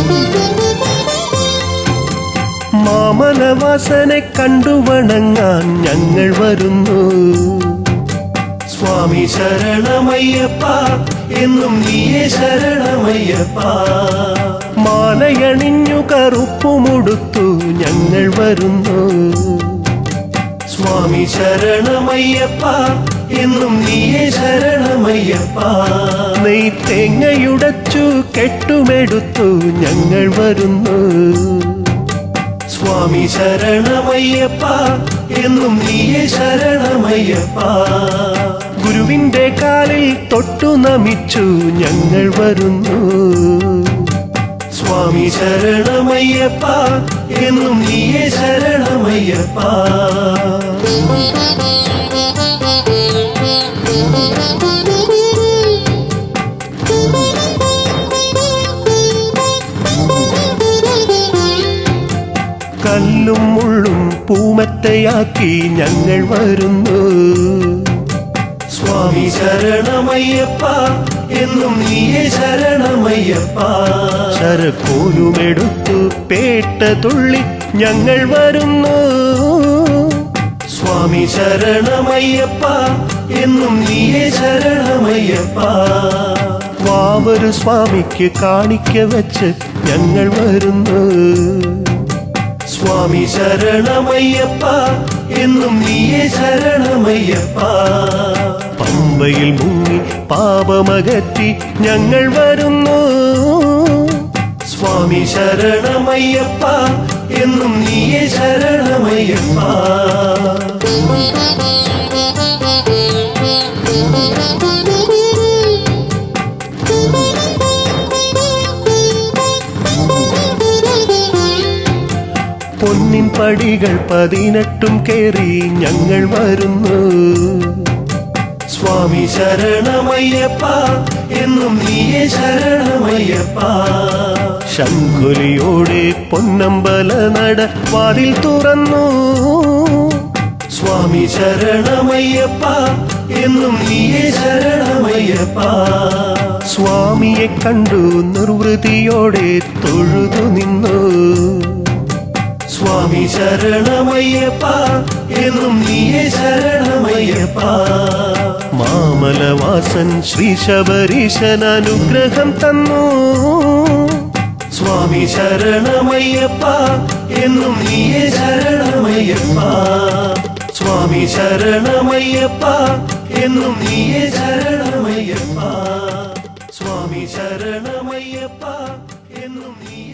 മാമലവാസനെ കണ്ടു വണങ്ങാൻ ഞങ്ങൾ വരുന്നു സ്വാമി ശരണമയ്യപ്പ എന്നും നീയെ ശരണമയ്യപ്പ മാലയണിഞ്ഞു കറുപ്പുമുടുത്തു ഞങ്ങൾ വരുന്നു സ്വാമി ശരണമയ്യപ്പ എന്നും നീയെ ശരണമയ്യപ്പ നെയ് തേങ്ങയുടച്ചു കെട്ടുമെടുത്തു ഞങ്ങൾ വരുന്നു സ്വാമി ശരണമയ്യപ്പ എന്നും നീയെ ശരണമയ്യപ്പ ഗുരുവിന്റെ കാലിൽ തൊട്ടു നമിച്ചു ഞങ്ങൾ വരുന്നു സ്വാമി ശരണമയ്യപ്പ എന്നും നീയെ ശരണമയ്യപ്പ കല്ലും മുള്ളും പൂമത്തയാക്കി ഞങ്ങൾ വരുന്നു സ്വാമി ശരണമയ്യപ്പ എന്നും നീയെ ശരണമയ്യപ്പ ശരക്കോലുമെടുത്തു പേട്ട തുള്ളി ഞങ്ങൾ വരുന്നു സ്വാമി ശരണമയ്യപ്പ എന്നും നീയെ ശരണമയ്യപ്പ വാവൊരു സ്വാമിക്ക് കാണിക്ക വെച്ച് ഞങ്ങൾ വരുന്നു സ്വാമി ശരണമയ്യപ്പ എന്നും നീയെ ശരണമയ്യപ്പ പമ്പയിൽ മുങ്ങി പാപമകറ്റി ഞങ്ങൾ വരുന്നു സ്വാമി ശരണമയ്യപ്പ എന്നും നീയെ ശരണമയ്യപ്പ പൊന്നിൻ പടികൾ പതിനെട്ടും കേറി ഞങ്ങൾ വരുന്നു സ്വാമി ശരണമയ്യപ്പ എന്നും നീയെ ശരണമയ്യപ്പ ശംഖുലിയോടെ പൊന്നമ്പല നട വാതിൽ തുറന്നു സ്വാമി ശരണമയ്യപ്പ എന്നും നീയെ ശരണമയ്യപ്പ സ്വാമിയെ കണ്ടു നിർവൃതിയോടെ തൊഴുതു നിന്നു സ്വാമി ശരണമയ്യപ്പ എന്നും നീയെ ശരണമയ്യപ്പ മാമലവാസൻ ശ്രീ ശബരീശൻ അനുഗ്രഹം തന്നു സ്വാമി ശരണമയ്യപ്പ എന്നും നീയെ ശരണമയ്യപ്പ സ്വാമി ശരണമയ്യപ്പ എന്നും നീയെ ശരണമയ്യപ്പ സ്വാമി ശരണമയ്യപ്പ എന്നും നീ